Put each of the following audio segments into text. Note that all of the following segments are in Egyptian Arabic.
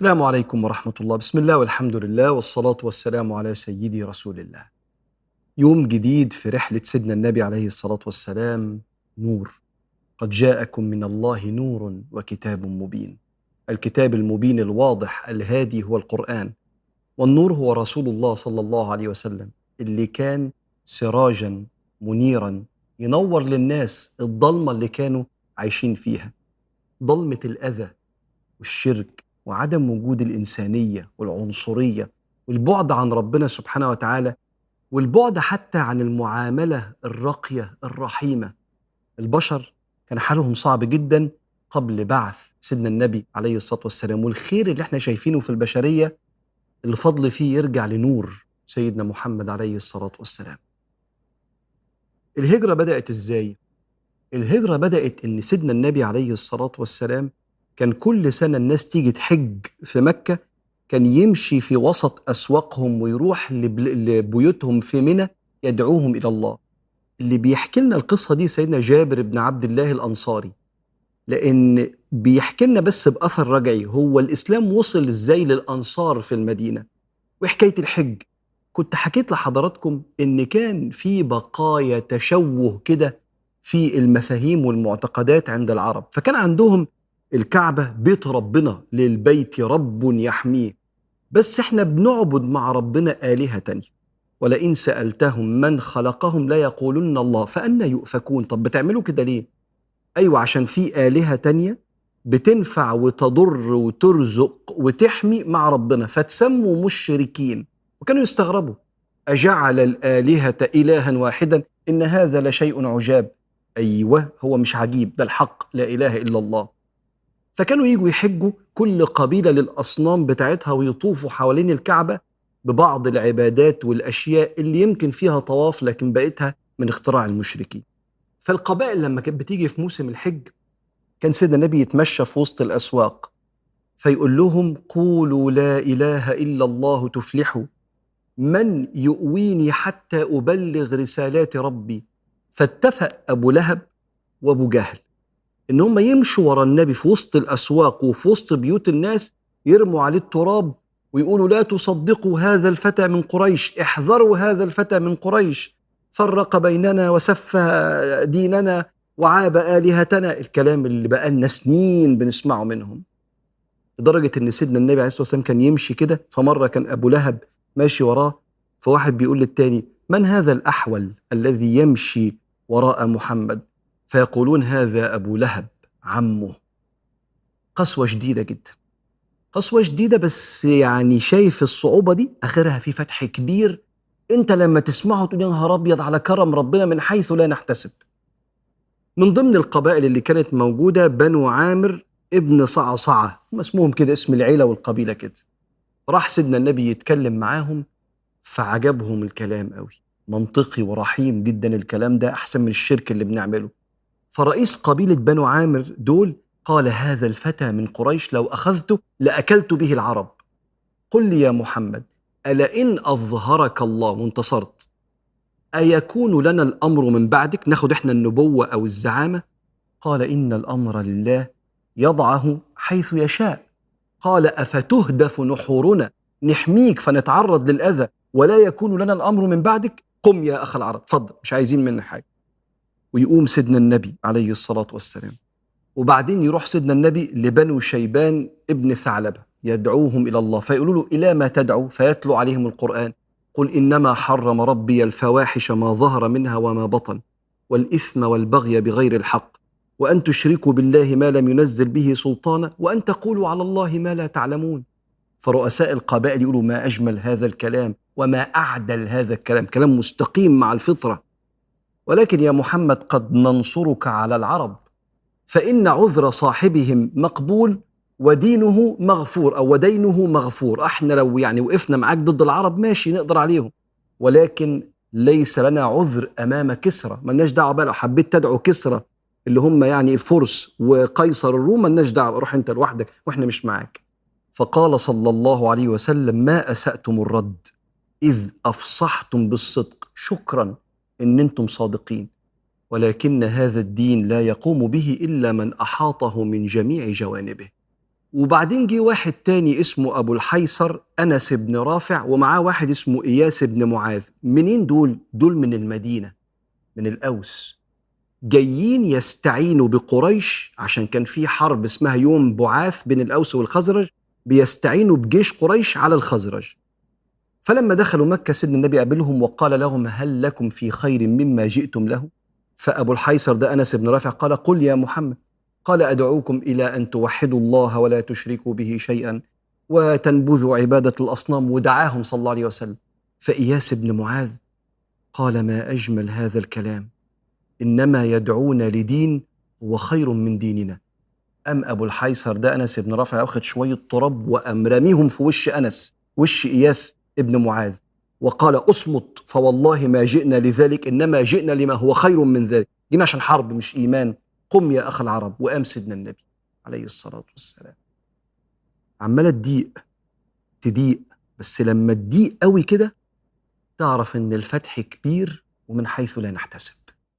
السلام عليكم ورحمة الله بسم الله والحمد لله والصلاة والسلام على سيدي رسول الله يوم جديد في رحلة سيدنا النبي عليه الصلاة والسلام نور قد جاءكم من الله نور وكتاب مبين الكتاب المبين الواضح الهادي هو القرآن والنور هو رسول الله صلى الله عليه وسلم اللي كان سراجا منيرا ينور للناس الضلمة اللي كانوا عايشين فيها ضلمة الأذى والشرك وعدم وجود الإنسانية والعنصرية والبعد عن ربنا سبحانه وتعالى والبعد حتى عن المعاملة الراقية الرحيمة البشر كان حالهم صعب جدا قبل بعث سيدنا النبي عليه الصلاة والسلام والخير اللي احنا شايفينه في البشرية الفضل فيه يرجع لنور سيدنا محمد عليه الصلاة والسلام الهجرة بدأت ازاي؟ الهجرة بدأت إن سيدنا النبي عليه الصلاة والسلام كان كل سنة الناس تيجي تحج في مكة كان يمشي في وسط أسواقهم ويروح لبل- لبيوتهم في منى يدعوهم إلى الله اللي بيحكي لنا القصة دي سيدنا جابر بن عبد الله الأنصاري لأن بيحكي لنا بس بأثر رجعي هو الإسلام وصل إزاي للأنصار في المدينة وحكاية الحج كنت حكيت لحضراتكم إن كان في بقايا تشوه كده في المفاهيم والمعتقدات عند العرب فكان عندهم الكعبة بيت ربنا للبيت رب يحميه بس احنا بنعبد مع ربنا آلهة تانية ولئن سألتهم من خلقهم لا يقولن الله فأنا يؤفكون طب بتعملوا كده ليه أيوة عشان في آلهة تانية بتنفع وتضر وترزق وتحمي مع ربنا فتسموا مشركين وكانوا يستغربوا أجعل الآلهة إلها واحدا إن هذا لشيء عجاب أيوة هو مش عجيب ده الحق لا إله إلا الله فكانوا يجوا يحجوا كل قبيلة للأصنام بتاعتها ويطوفوا حوالين الكعبة ببعض العبادات والأشياء اللي يمكن فيها طواف لكن بقيتها من اختراع المشركين فالقبائل لما كانت بتيجي في موسم الحج كان سيدنا النبي يتمشى في وسط الأسواق فيقول لهم قولوا لا إله إلا الله تفلحوا من يؤويني حتى أبلغ رسالات ربي فاتفق أبو لهب وأبو جهل ان هم يمشوا ورا النبي في وسط الاسواق وفي وسط بيوت الناس يرموا عليه التراب ويقولوا لا تصدقوا هذا الفتى من قريش احذروا هذا الفتى من قريش فرق بيننا وسف ديننا وعاب الهتنا الكلام اللي بقالنا سنين بنسمعه منهم لدرجه ان سيدنا النبي عليه الصلاه والسلام كان يمشي كده فمره كان ابو لهب ماشي وراه فواحد بيقول للتاني من هذا الاحول الذي يمشي وراء محمد فيقولون هذا أبو لهب عمه قسوة شديدة جدا قسوة شديدة بس يعني شايف الصعوبة دي آخرها في فتح كبير أنت لما تسمعه تقول يا نهار أبيض على كرم ربنا من حيث لا نحتسب من ضمن القبائل اللي كانت موجودة بنو عامر ابن صعصعة هم اسمهم كده اسم العيلة والقبيلة كده راح سيدنا النبي يتكلم معاهم فعجبهم الكلام قوي منطقي ورحيم جدا الكلام ده أحسن من الشرك اللي بنعمله فرئيس قبيلة بنو عامر دول قال هذا الفتى من قريش لو أخذته لأكلت به العرب قل لي يا محمد ألا إن أظهرك الله وانتصرت أيكون لنا الأمر من بعدك ناخد إحنا النبوة أو الزعامة قال إن الأمر لله يضعه حيث يشاء قال أفتهدف نحورنا نحميك فنتعرض للأذى ولا يكون لنا الأمر من بعدك قم يا أخ العرب فضل مش عايزين منك حاجة ويقوم سيدنا النبي عليه الصلاة والسلام وبعدين يروح سيدنا النبي لبنو شيبان ابن ثعلبة يدعوهم إلى الله فيقولوا له إلى ما تدعو فيتلو عليهم القرآن قل إنما حرم ربي الفواحش ما ظهر منها وما بطن والإثم والبغي بغير الحق وأن تشركوا بالله ما لم ينزل به سلطانا وأن تقولوا على الله ما لا تعلمون فرؤساء القبائل يقولوا ما أجمل هذا الكلام وما أعدل هذا الكلام كلام مستقيم مع الفطرة ولكن يا محمد قد ننصرك على العرب فإن عذر صاحبهم مقبول ودينه مغفور أو ودينه مغفور احنا لو يعني وقفنا معاك ضد العرب ماشي نقدر عليهم ولكن ليس لنا عذر أمام كسرى ملناش دعوة بقى لو حبيت تدعو كسرى اللي هم يعني الفرس وقيصر الروم ملناش دعوة روح أنت لوحدك وإحنا مش معاك فقال صلى الله عليه وسلم ما أسأتم الرد إذ أفصحتم بالصدق شكرا إن أنتم صادقين ولكن هذا الدين لا يقوم به إلا من أحاطه من جميع جوانبه وبعدين جه واحد تاني اسمه ابو الحيصر انس بن رافع ومعاه واحد اسمه اياس بن معاذ منين دول دول من المدينه من الاوس جايين يستعينوا بقريش عشان كان في حرب اسمها يوم بعاث بين الاوس والخزرج بيستعينوا بجيش قريش على الخزرج فلما دخلوا مكة سيدنا النبي قابلهم وقال لهم هل لكم في خير مما جئتم له فأبو الحيصر ده أنس بن رافع قال قل يا محمد قال أدعوكم إلى أن توحدوا الله ولا تشركوا به شيئا وتنبذوا عبادة الأصنام ودعاهم صلى الله عليه وسلم فإياس بن معاذ قال ما أجمل هذا الكلام إنما يدعون لدين هو خير من ديننا أم أبو الحيصر ده أنس بن رافع أخذ شوية تراب وأم رميهم في وش أنس وش إياس ابن معاذ وقال اصمت فوالله ما جئنا لذلك إنما جئنا لما هو خير من ذلك جينا عشان حرب مش إيمان قم يا أخ العرب وقام سيدنا النبي عليه الصلاة والسلام عمالة تضيق تضيق بس لما تضيق قوي كده تعرف ان الفتح كبير ومن حيث لا نحتسب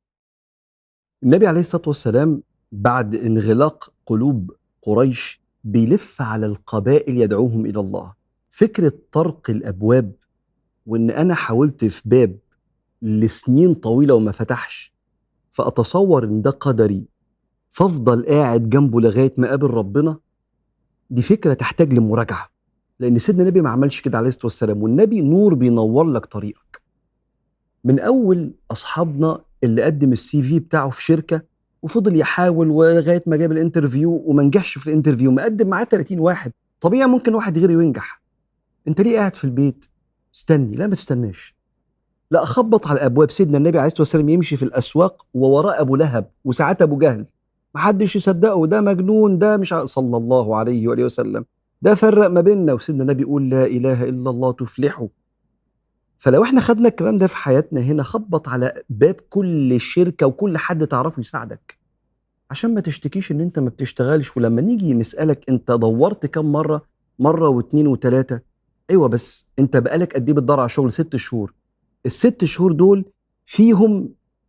النبي عليه الصلاة والسلام بعد انغلاق قلوب قريش بيلف على القبائل يدعوهم الى الله فكره طرق الابواب وان انا حاولت في باب لسنين طويله وما فتحش فاتصور ان ده قدري فافضل قاعد جنبه لغايه ما اقابل ربنا دي فكره تحتاج لمراجعه لان سيدنا النبي ما عملش كده عليه الصلاه والسلام والنبي نور بينور لك طريقك من اول اصحابنا اللي قدم السي في بتاعه في شركه وفضل يحاول ولغايه ما جاب الانترفيو وما نجحش في الانترفيو مقدم معاه 30 واحد طبيعي ممكن واحد غيره ينجح انت ليه قاعد في البيت استني لا ما تستناش لا اخبط على ابواب سيدنا النبي عليه الصلاه والسلام يمشي في الاسواق ووراء ابو لهب وساعات ابو جهل محدش يصدقه ده مجنون ده مش صلى الله عليه واله وسلم ده فرق ما بيننا وسيدنا النبي يقول لا اله الا الله تفلحوا فلو احنا خدنا الكلام ده في حياتنا هنا خبط على باب كل شركه وكل حد تعرفه يساعدك عشان ما تشتكيش ان انت ما بتشتغلش ولما نيجي نسالك انت دورت كم مره مره واثنين وثلاثه ايوه بس انت بقالك قد ايه بتدور على شغل ست شهور الست شهور دول فيهم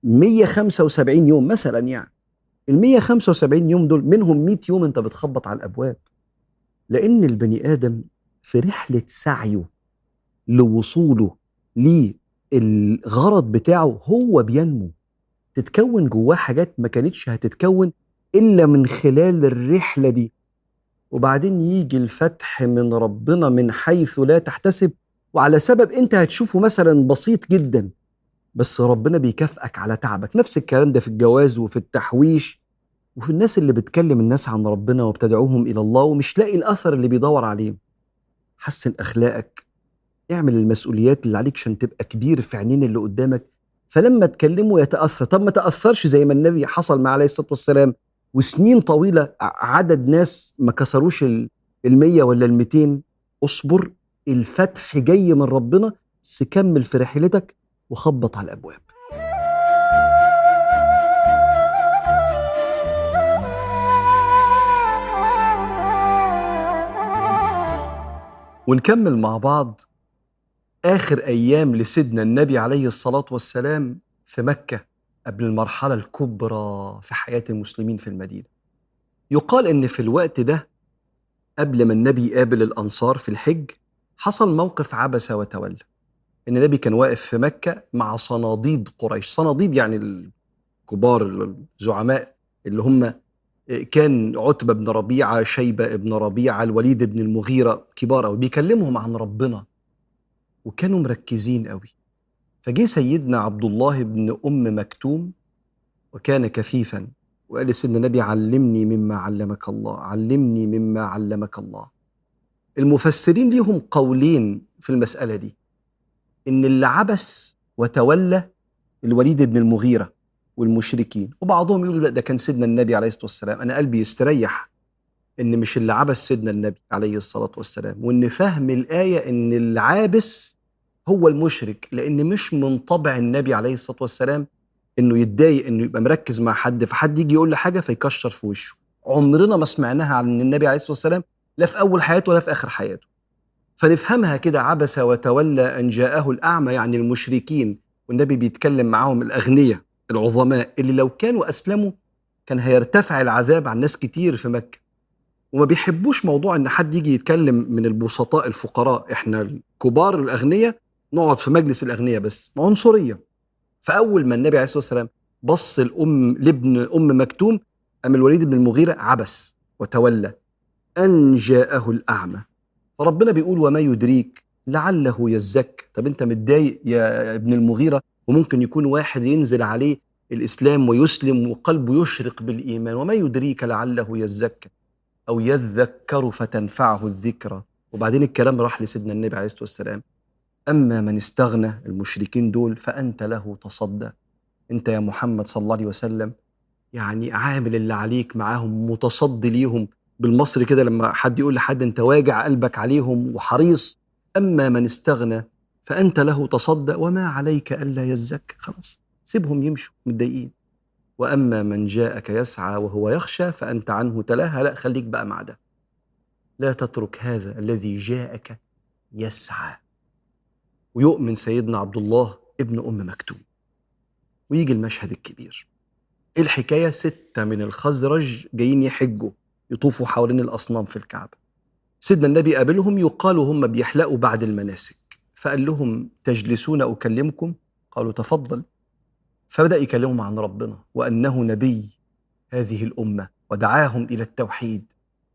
175 يوم مثلا يعني ال 175 يوم دول منهم 100 يوم انت بتخبط على الابواب لان البني ادم في رحله سعيه لوصوله للغرض بتاعه هو بينمو تتكون جواه حاجات ما كانتش هتتكون الا من خلال الرحله دي وبعدين يجي الفتح من ربنا من حيث لا تحتسب وعلى سبب انت هتشوفه مثلا بسيط جدا بس ربنا بيكافئك على تعبك نفس الكلام ده في الجواز وفي التحويش وفي الناس اللي بتكلم الناس عن ربنا وبتدعوهم الى الله ومش لاقي الاثر اللي بيدور عليه حسن اخلاقك اعمل المسؤوليات اللي عليك عشان تبقى كبير في عينين اللي قدامك فلما تكلمه يتاثر طب ما تاثرش زي ما النبي حصل مع عليه الصلاه والسلام وسنين طويله عدد ناس ما كسروش المية ولا الميتين اصبر الفتح جاي من ربنا بس كمل في رحلتك وخبط على الابواب ونكمل مع بعض آخر أيام لسيدنا النبي عليه الصلاة والسلام في مكة قبل المرحلة الكبرى في حياة المسلمين في المدينة يقال إن في الوقت ده قبل ما النبي يقابل الأنصار في الحج حصل موقف عبس وتولى إن النبي كان واقف في مكة مع صناديد قريش صناديد يعني الكبار الزعماء اللي هم كان عتبة بن ربيعة شيبة بن ربيعة الوليد بن المغيرة كبار أوي بيكلمهم عن ربنا وكانوا مركزين قوي فجه سيدنا عبد الله بن ام مكتوم وكان كفيفا وقال لسيدنا النبي علمني مما علمك الله علمني مما علمك الله المفسرين ليهم قولين في المسألة دي إن اللي عبس وتولى الوليد بن المغيرة والمشركين وبعضهم يقولوا لا ده كان سيدنا النبي عليه الصلاة والسلام أنا قلبي يستريح ان مش اللي عبس سيدنا النبي عليه الصلاه والسلام وان فهم الايه ان العابس هو المشرك لان مش من طبع النبي عليه الصلاه والسلام انه يتضايق انه يبقى مركز مع حد فحد يجي يقول له حاجه فيكشر في وشه عمرنا ما سمعناها عن النبي عليه الصلاه والسلام لا في اول حياته ولا في اخر حياته فنفهمها كده عبس وتولى ان جاءه الاعمى يعني المشركين والنبي بيتكلم معاهم الاغنياء العظماء اللي لو كانوا اسلموا كان هيرتفع العذاب عن ناس كتير في مكه وما بيحبوش موضوع ان حد يجي يتكلم من البسطاء الفقراء احنا الكبار الاغنياء نقعد في مجلس الاغنياء بس عنصريه فاول ما النبي عليه الصلاه والسلام بص الام لابن ام مكتوم ام الوليد بن المغيره عبس وتولى ان جاءه الاعمى فربنا بيقول وما يدريك لعله يزك طب انت متضايق يا ابن المغيره وممكن يكون واحد ينزل عليه الاسلام ويسلم وقلبه يشرق بالايمان وما يدريك لعله يزكى او يذكر فتنفعه الذكرى وبعدين الكلام راح لسيدنا النبي عليه الصلاه والسلام اما من استغنى المشركين دول فانت له تصدى انت يا محمد صلى الله عليه وسلم يعني عامل اللي عليك معاهم متصدي ليهم بالمصري كده لما حد يقول لحد انت واجع قلبك عليهم وحريص اما من استغنى فانت له تصدى وما عليك الا يزكى خلاص سيبهم يمشوا متضايقين واما من جاءك يسعى وهو يخشى فانت عنه تلاها لا خليك بقى مع ده لا تترك هذا الذي جاءك يسعى ويؤمن سيدنا عبد الله ابن ام مكتوم ويجي المشهد الكبير ايه الحكايه سته من الخزرج جايين يحجوا يطوفوا حوالين الاصنام في الكعبه سيدنا النبي قابلهم يقالوا هم بيحلقوا بعد المناسك فقال لهم تجلسون اكلمكم قالوا تفضل فبدا يكلمهم عن ربنا وانه نبي هذه الامه ودعاهم الى التوحيد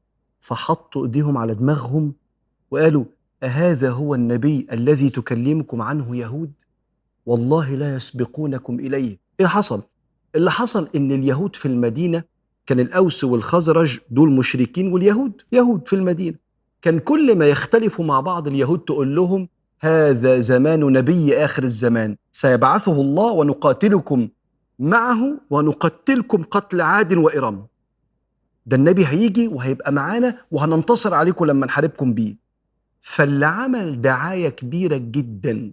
فحطوا ايديهم على دماغهم وقالوا اهذا هو النبي الذي تكلمكم عنه يهود والله لا يسبقونكم اليه ايه اللي حصل اللي حصل ان اليهود في المدينه كان الاوس والخزرج دول مشركين واليهود يهود في المدينه كان كل ما يختلفوا مع بعض اليهود تقول لهم هذا زمان نبي اخر الزمان سيبعثه الله ونقاتلكم معه ونقتلكم قتل عاد وارم ده النبي هيجي وهيبقى معانا وهننتصر عليكم لما نحاربكم بيه فاللي عمل دعايه كبيره جدا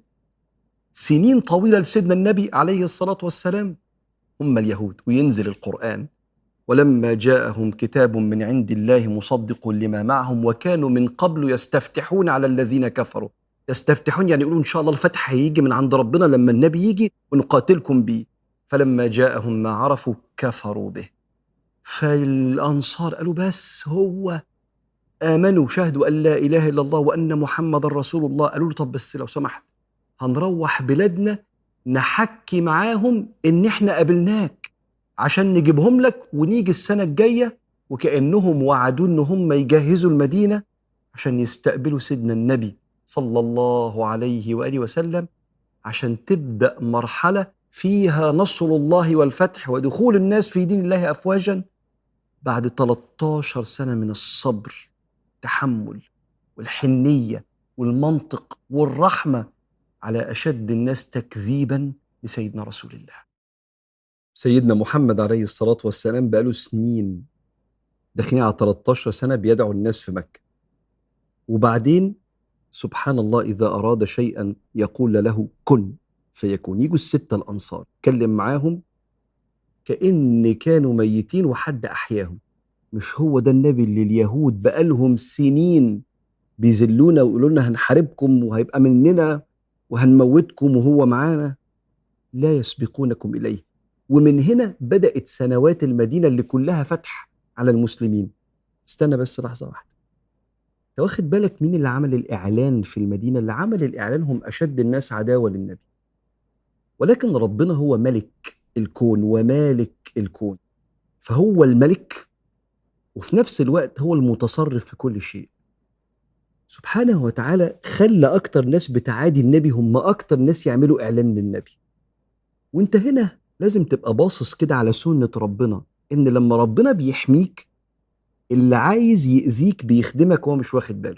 سنين طويله لسيدنا النبي عليه الصلاه والسلام هم اليهود وينزل القران ولما جاءهم كتاب من عند الله مصدق لما معهم وكانوا من قبل يستفتحون على الذين كفروا يستفتحون يعني يقولون ان شاء الله الفتح هيجي من عند ربنا لما النبي يجي ونقاتلكم به فلما جاءهم ما عرفوا كفروا به فالانصار قالوا بس هو امنوا شهدوا ان لا اله الا الله وان محمد رسول الله قالوا له طب بس لو سمحت هنروح بلادنا نحكي معاهم ان احنا قابلناك عشان نجيبهم لك ونيجي السنه الجايه وكانهم وعدوا ان هم يجهزوا المدينه عشان يستقبلوا سيدنا النبي صلى الله عليه واله وسلم عشان تبدا مرحله فيها نصر الله والفتح ودخول الناس في دين الله افواجا بعد 13 سنه من الصبر التحمل والحنيه والمنطق والرحمه على اشد الناس تكذيبا لسيدنا رسول الله. سيدنا محمد عليه الصلاه والسلام بقاله سنين داخلين على 13 سنه بيدعو الناس في مكه. وبعدين سبحان الله إذا أراد شيئا يقول له كن فيكون يجوا الستة الأنصار كلم معاهم كأن كانوا ميتين وحد أحياهم مش هو ده النبي اللي اليهود بقالهم سنين بيذلونا ويقولوا لنا هنحاربكم وهيبقى مننا وهنموتكم وهو معانا لا يسبقونكم إليه ومن هنا بدأت سنوات المدينة اللي كلها فتح على المسلمين استنى بس لحظة واحدة انت واخد بالك مين اللي عمل الاعلان في المدينه اللي عمل الاعلان هم اشد الناس عداوه للنبي ولكن ربنا هو ملك الكون ومالك الكون فهو الملك وفي نفس الوقت هو المتصرف في كل شيء سبحانه وتعالى خلى اكتر ناس بتعادي النبي هم اكتر ناس يعملوا اعلان للنبي وانت هنا لازم تبقى باصص كده على سنه ربنا ان لما ربنا بيحميك اللي عايز يأذيك بيخدمك وهو مش واخد باله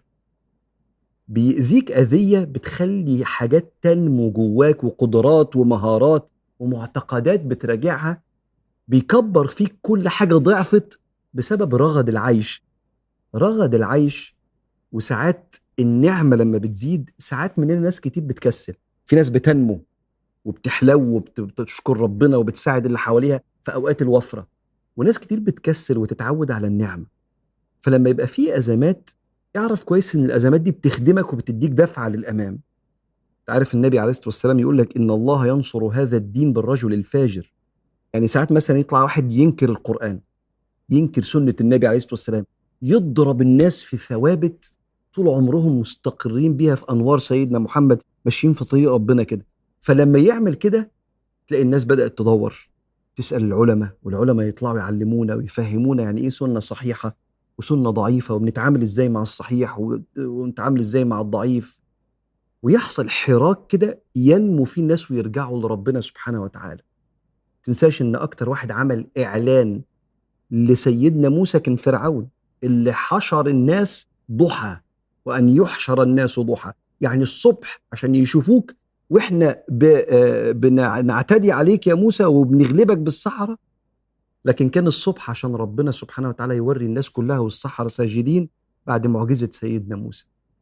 بيأذيك أذية بتخلي حاجات تنمو جواك وقدرات ومهارات ومعتقدات بتراجعها بيكبر فيك كل حاجة ضعفت بسبب رغد العيش رغد العيش وساعات النعمة لما بتزيد ساعات مننا ناس كتير بتكسل في ناس بتنمو وبتحلو وبتشكر ربنا وبتساعد اللي حواليها في أوقات الوفرة وناس كتير بتكسل وتتعود على النعمة فلما يبقى في ازمات اعرف كويس ان الازمات دي بتخدمك وبتديك دفعه للامام عارف النبي عليه الصلاه والسلام يقول لك ان الله ينصر هذا الدين بالرجل الفاجر يعني ساعات مثلا يطلع واحد ينكر القران ينكر سنه النبي عليه الصلاه والسلام يضرب الناس في ثوابت طول عمرهم مستقرين بيها في انوار سيدنا محمد ماشيين في طريق ربنا كده فلما يعمل كده تلاقي الناس بدات تدور تسال العلماء والعلماء يطلعوا يعلمونا ويفهمونا يعني ايه سنه صحيحه وسنه ضعيفه وبنتعامل ازاي مع الصحيح ونتعامل ازاي مع الضعيف ويحصل حراك كده ينمو فيه الناس ويرجعوا لربنا سبحانه وتعالى تنساش ان اكتر واحد عمل اعلان لسيدنا موسى كان فرعون اللي حشر الناس ضحى وان يحشر الناس ضحى يعني الصبح عشان يشوفوك واحنا آه، بنعتدي عليك يا موسى وبنغلبك بالسحره لكن كان الصبح عشان ربنا سبحانه وتعالى يوري الناس كلها والسحره ساجدين بعد معجزه سيدنا موسى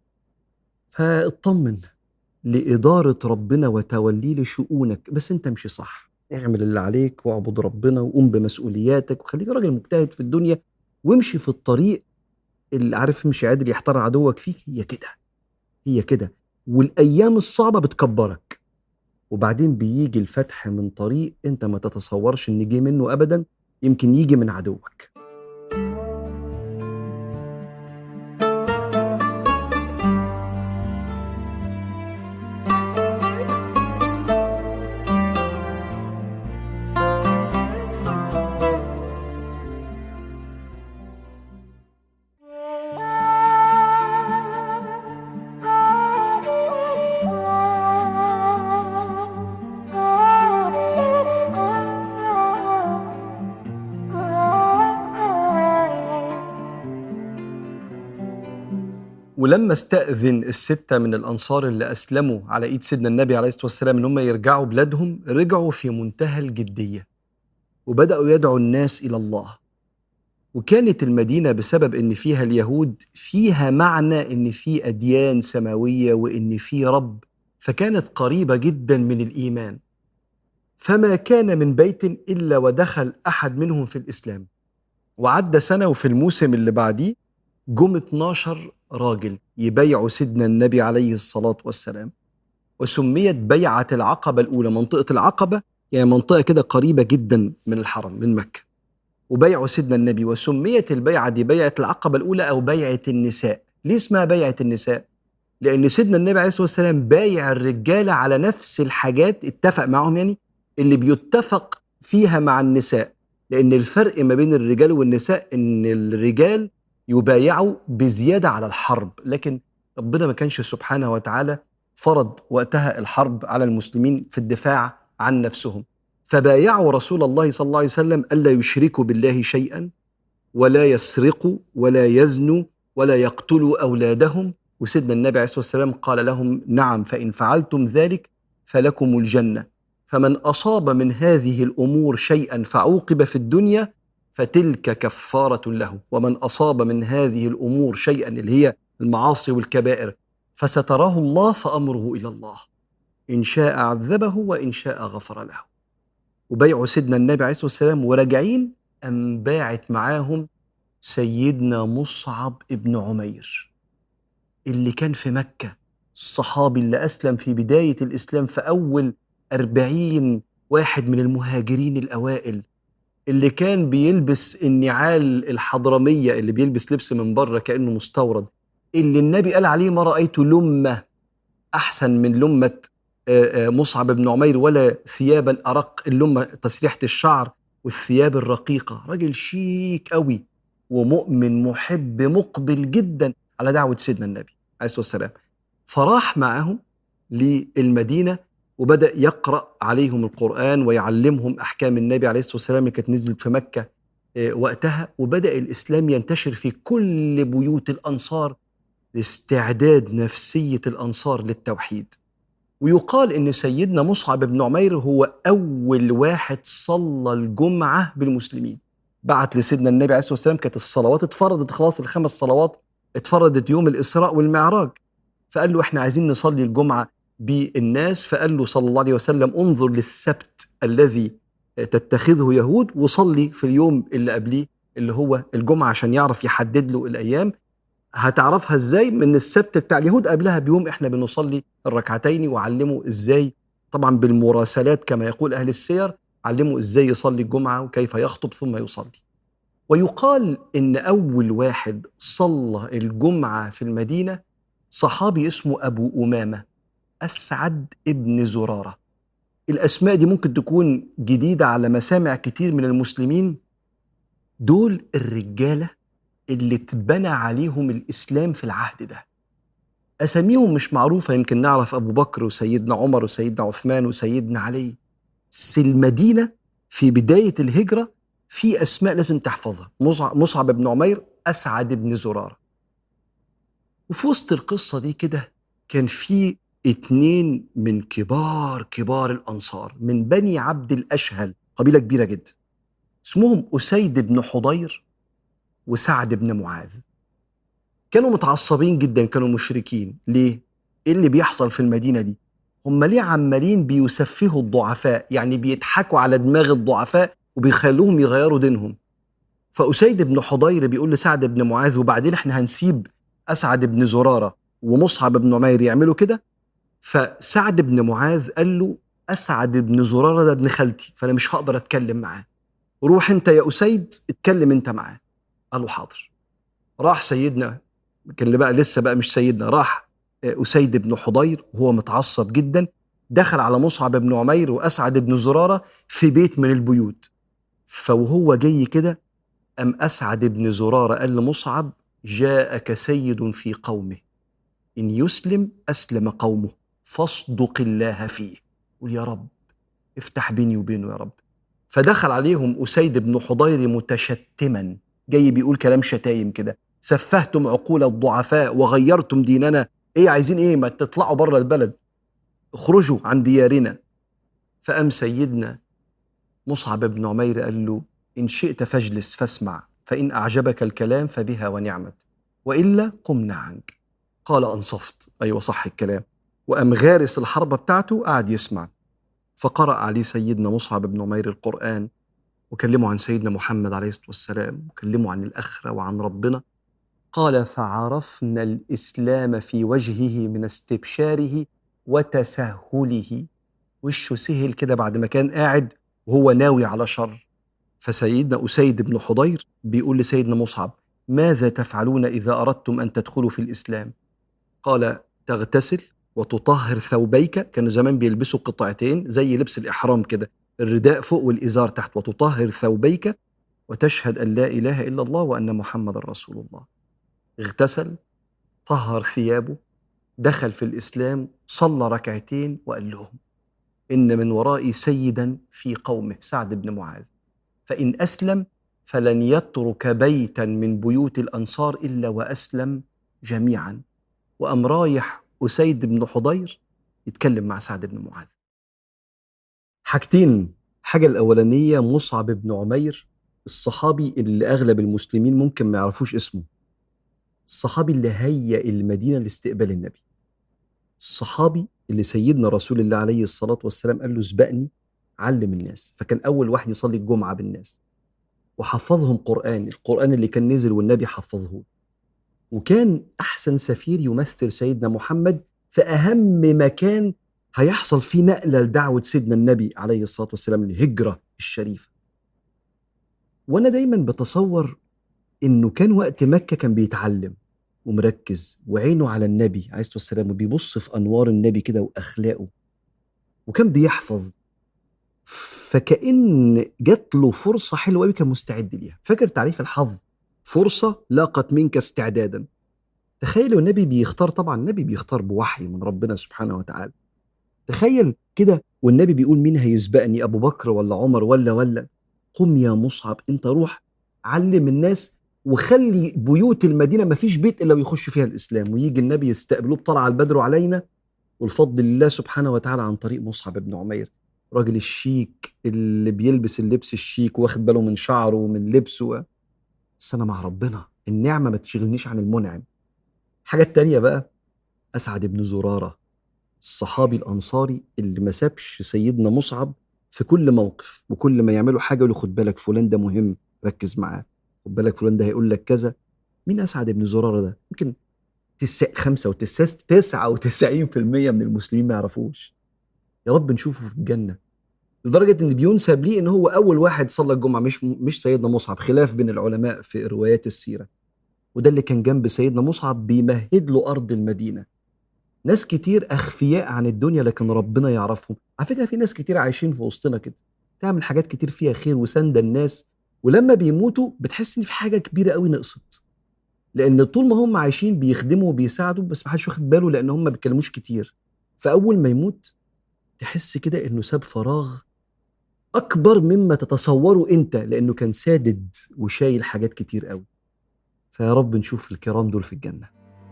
فاطمن لإدارة ربنا وتوليه لشؤونك بس أنت امشي صح اعمل اللي عليك واعبد ربنا وقوم بمسؤولياتك وخليك راجل مجتهد في الدنيا وامشي في الطريق اللي عارف امشي عادل يحتار عدوك فيك هي كده هي كده والايام الصعبه بتكبرك وبعدين بيجي الفتح من طريق انت ما تتصورش ان جه منه ابدا يمكن يجي من عدوك ولما استأذن الستة من الأنصار اللي أسلموا على إيد سيدنا النبي عليه الصلاة والسلام إن هم يرجعوا بلادهم رجعوا في منتهى الجدية وبدأوا يدعوا الناس إلى الله وكانت المدينة بسبب إن فيها اليهود فيها معنى إن في أديان سماوية وإن في رب فكانت قريبة جدا من الإيمان فما كان من بيت إلا ودخل أحد منهم في الإسلام وعدى سنة وفي الموسم اللي بعديه جم 12 راجل يبيعوا سيدنا النبي عليه الصلاة والسلام وسميت بيعة العقبة الأولى منطقة العقبة يعني منطقة كده قريبة جدا من الحرم من مكة وبيعوا سيدنا النبي وسميت البيعة دي بيعة العقبة الأولى أو بيعة النساء ليه اسمها بيعة النساء؟ لأن سيدنا النبي عليه الصلاة والسلام بايع الرجالة على نفس الحاجات اتفق معهم يعني اللي بيتفق فيها مع النساء لأن الفرق ما بين الرجال والنساء إن الرجال يبايعوا بزياده على الحرب لكن ربنا ما كانش سبحانه وتعالى فرض وقتها الحرب على المسلمين في الدفاع عن نفسهم فبايعوا رسول الله صلى الله عليه وسلم الا يشركوا بالله شيئا ولا يسرقوا ولا يزنوا ولا يقتلوا اولادهم وسيدنا النبي عليه الصلاه والسلام قال لهم نعم فان فعلتم ذلك فلكم الجنه فمن اصاب من هذه الامور شيئا فعوقب في الدنيا فتلك كفارة له ومن أصاب من هذه الأمور شيئا اللي هي المعاصي والكبائر فستراه الله فأمره إلى الله إن شاء عذبه وإن شاء غفر له وبيعوا سيدنا النبي عليه الصلاة والسلام وراجعين أم باعت معاهم سيدنا مصعب ابن عمير اللي كان في مكة الصحابي اللي أسلم في بداية الإسلام في أول أربعين واحد من المهاجرين الأوائل اللي كان بيلبس النعال الحضرميه اللي بيلبس لبس من بره كانه مستورد اللي النبي قال عليه ما رايت لمه احسن من لمه مصعب بن عمير ولا ثيابا ارق اللمه تسريحه الشعر والثياب الرقيقه راجل شيك قوي ومؤمن محب مقبل جدا على دعوه سيدنا النبي عليه الصلاه والسلام فراح معهم للمدينه وبدأ يقرأ عليهم القرآن ويعلمهم أحكام النبي عليه الصلاة والسلام اللي كانت نزلت في مكة آه، وقتها وبدأ الإسلام ينتشر في كل بيوت الأنصار لاستعداد نفسية الأنصار للتوحيد ويقال إن سيدنا مصعب بن عمير هو أول واحد صلى الجمعة بالمسلمين بعت لسيدنا النبي عليه الصلاة والسلام كانت الصلوات اتفرضت خلاص الخمس صلوات اتفرضت يوم الإسراء والمعراج فقال له احنا عايزين نصلي الجمعة بالناس فقال له صلى الله عليه وسلم انظر للسبت الذي تتخذه يهود وصلي في اليوم اللي قبليه اللي هو الجمعة عشان يعرف يحدد له الأيام هتعرفها ازاي من السبت بتاع اليهود قبلها بيوم احنا بنصلي الركعتين وعلمه ازاي طبعا بالمراسلات كما يقول أهل السير علمه ازاي يصلي الجمعة وكيف يخطب ثم يصلي ويقال ان اول واحد صلى الجمعه في المدينه صحابي اسمه ابو امامه اسعد ابن زراره الاسماء دي ممكن تكون جديده على مسامع كتير من المسلمين دول الرجاله اللي اتبنى عليهم الاسلام في العهد ده اساميهم مش معروفه يمكن نعرف ابو بكر وسيدنا عمر وسيدنا عثمان وسيدنا علي بس المدينه في بدايه الهجره في اسماء لازم تحفظها مصعب بن عمير اسعد بن زراره وفي وسط القصه دي كده كان في اتنين من كبار كبار الانصار من بني عبد الاشهل قبيله كبيره جدا اسمهم اسيد بن حضير وسعد بن معاذ كانوا متعصبين جدا كانوا مشركين ليه ايه اللي بيحصل في المدينه دي هم ليه عمالين بيسفهوا الضعفاء يعني بيضحكوا على دماغ الضعفاء وبيخلوهم يغيروا دينهم فأسيد بن حضير بيقول لسعد بن معاذ وبعدين احنا هنسيب أسعد بن زرارة ومصعب بن عمير يعملوا كده فسعد بن معاذ قال له أسعد بن زرارة ده ابن خالتي فأنا مش هقدر أتكلم معاه روح أنت يا أسيد اتكلم أنت معاه قال له حاضر راح سيدنا كان اللي بقى لسه بقى مش سيدنا راح أسيد بن حضير وهو متعصب جدا دخل على مصعب بن عمير وأسعد بن زرارة في بيت من البيوت فوهو جاي كده أم أسعد بن زرارة قال لمصعب جاءك سيد في قومه إن يسلم أسلم قومه فاصدق الله فيه قول يا رب افتح بيني وبينه يا رب فدخل عليهم أسيد بن حضير متشتما جاي بيقول كلام شتايم كده سفهتم عقول الضعفاء وغيرتم ديننا ايه عايزين ايه ما تطلعوا بره البلد اخرجوا عن ديارنا فأم سيدنا مصعب بن عمير قال له إن شئت فاجلس فاسمع فإن أعجبك الكلام فبها ونعمت وإلا قمنا عنك قال أنصفت أيوة صح الكلام وأم غارس الحربة بتاعته قعد يسمع فقرأ عليه سيدنا مصعب بن عمير القرآن وكلمه عن سيدنا محمد عليه الصلاة والسلام وكلمه عن الآخرة وعن ربنا قال فعرفنا الإسلام في وجهه من استبشاره وتسهله وشه سهل كده بعد ما كان قاعد وهو ناوي على شر فسيدنا أسيد بن حضير بيقول لسيدنا مصعب ماذا تفعلون إذا أردتم أن تدخلوا في الإسلام قال تغتسل وتطهر ثوبيك كانوا زمان بيلبسوا قطعتين زي لبس الإحرام كده الرداء فوق والإزار تحت وتطهر ثوبيك وتشهد أن لا إله إلا الله وأن محمد رسول الله اغتسل طهر ثيابه دخل في الإسلام صلى ركعتين وقال لهم إن من ورائي سيدا في قومه سعد بن معاذ فإن أسلم فلن يترك بيتا من بيوت الأنصار إلا وأسلم جميعا وأم رايح أسيد بن حضير يتكلم مع سعد بن معاذ حاجتين حاجة الأولانية مصعب بن عمير الصحابي اللي أغلب المسلمين ممكن ما يعرفوش اسمه الصحابي اللي هيأ المدينة لاستقبال النبي الصحابي اللي سيدنا رسول الله عليه الصلاة والسلام قال له اسبقني علم الناس فكان أول واحد يصلي الجمعة بالناس وحفظهم قرآن القرآن اللي كان نزل والنبي حفظه وكان أحسن سفير يمثل سيدنا محمد في أهم مكان هيحصل فيه نقلة لدعوة سيدنا النبي عليه الصلاة والسلام الهجرة الشريفة وأنا دايما بتصور إنه كان وقت مكة كان بيتعلم ومركز وعينه على النبي عليه الصلاه والسلام وبيبص في انوار النبي كده واخلاقه وكان بيحفظ فكأن جات له فرصة حلوة قوي كان مستعد ليها فاكر تعريف الحظ فرصة لاقت منك استعدادا تخيل النبي بيختار طبعا النبي بيختار بوحي من ربنا سبحانه وتعالى تخيل كده والنبي بيقول مين هيسبقني ابو بكر ولا عمر ولا ولا قم يا مصعب انت روح علم الناس وخلي بيوت المدينه ما فيش بيت الا ويخش فيها الاسلام ويجي النبي يستقبلوه بطلع البدر علينا والفضل لله سبحانه وتعالى عن طريق مصعب بن عمير راجل الشيك اللي بيلبس اللبس الشيك واخد باله من شعره ومن لبسه بس انا مع ربنا النعمه ما تشغلنيش عن المنعم الحاجه التانية بقى اسعد بن زراره الصحابي الانصاري اللي ما سابش سيدنا مصعب في كل موقف وكل ما يعملوا حاجه يقول خد بالك فلان ده مهم ركز معاه خد بالك فلان ده هيقول لك كذا مين اسعد بن زراره ده يمكن تسع خمسة وتسعة وتسعين في المية من المسلمين ما يعرفوش يا رب نشوفه في الجنة لدرجه ان بينسب ليه ان هو اول واحد صلى الجمعه مش مش سيدنا مصعب خلاف بين العلماء في روايات السيره وده اللي كان جنب سيدنا مصعب بيمهد له ارض المدينه ناس كتير اخفياء عن الدنيا لكن ربنا يعرفهم على فكره في ناس كتير عايشين في وسطنا كده تعمل حاجات كتير فيها خير وسند الناس ولما بيموتوا بتحس ان في حاجه كبيره قوي نقصت لان طول ما هم عايشين بيخدموا وبيساعدوا بس ما حدش واخد باله لان هم ما بيتكلموش كتير فاول ما يموت تحس كده انه ساب فراغ اكبر مما تتصوره انت لانه كان سادد وشايل حاجات كتير قوي فيا رب نشوف الكرام دول في الجنه